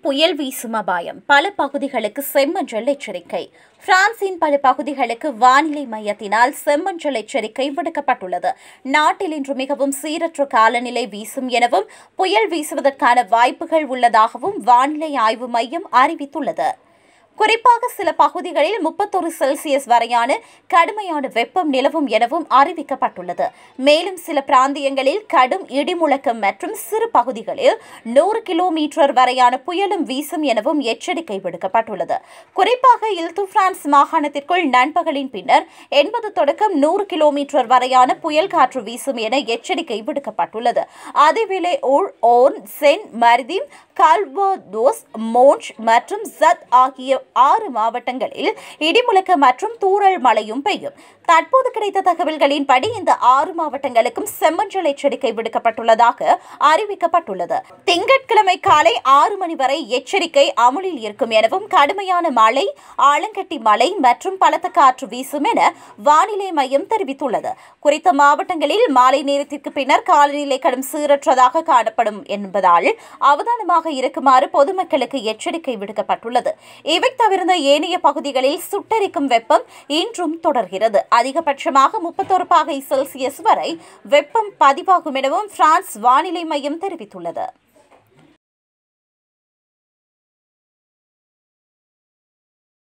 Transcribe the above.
புயல் வீசும் அபாயம் பல பகுதிகளுக்கு செம்மஞ்சள் எச்சரிக்கை பிரான்சின் பல பகுதிகளுக்கு வானிலை மையத்தினால் செம்மஞ்சள் எச்சரிக்கை விடுக்கப்பட்டுள்ளது நாட்டில் இன்று மிகவும் சீரற்ற காலநிலை வீசும் எனவும் புயல் வீசுவதற்கான வாய்ப்புகள் உள்ளதாகவும் வானிலை ஆய்வு மையம் அறிவித்துள்ளது குறிப்பாக சில பகுதிகளில் முப்பத்தொரு செல்சியஸ் வரையான கடுமையான வெப்பம் நிலவும் எனவும் அறிவிக்கப்பட்டுள்ளது மேலும் சில பிராந்தியங்களில் கடும் இடிமுழக்கம் மற்றும் சிறு பகுதிகளில் நூறு கிலோமீட்டர் வரையான புயலும் வீசும் எனவும் எச்சரிக்கை விடுக்கப்பட்டுள்ளது குறிப்பாக இல்து பிரான்ஸ் மாகாணத்திற்குள் நண்பகலின் பின்னர் எண்பது தொடக்கம் நூறு கிலோமீட்டர் வரையான புயல் காற்று வீசும் என எச்சரிக்கை விடுக்கப்பட்டுள்ளது அதேவேளை ஓர் ஓர்ன் சென் மர்தீன் கால்வோதோஸ் மோன்ச் மற்றும் ஜத் ஆகிய ஆறு மாவட்டங்களில் இடிமுழக்க மற்றும் தூறல் மழையும் பெய்யும் தற்போது கிடைத்த தகவல்களின்படி இந்த ஆறு மாவட்டங்களுக்கும் செம்மஞ்சள் எச்சரிக்கை விடுக்கப்பட்டுள்ளதாக அறிவிக்கப்பட்டுள்ளது திங்கட்கிழமை காலை ஆறு மணி வரை எச்சரிக்கை அமுலில் இருக்கும் எனவும் கடுமையான மழை ஆலங்கட்டி மழை மற்றும் பலத்த காற்று வீசும் என வானிலை மையம் தெரிவித்துள்ளது குறித்த மாவட்டங்களில் மாலை நேரத்திற்கு பின்னர் காலநிலை கடும் சீரற்றதாக காணப்படும் என்பதால் அவதானமாக இருக்குமாறு பொதுமக்களுக்கு எச்சரிக்கை விடுக்கப்பட்டுள்ளது இவை தவிர்ந்த ஏனைய பகுதிகளில் சுட்டெரிக்கும் வெப்பம் இன்றும் தொடர்கிறது அதிகபட்சமாக முப்பத்தொரு பாகை செல்சியஸ் வரை வெப்பம் பதிவாகும் எனவும் பிரான்ஸ் வானிலை மையம் தெரிவித்துள்ளது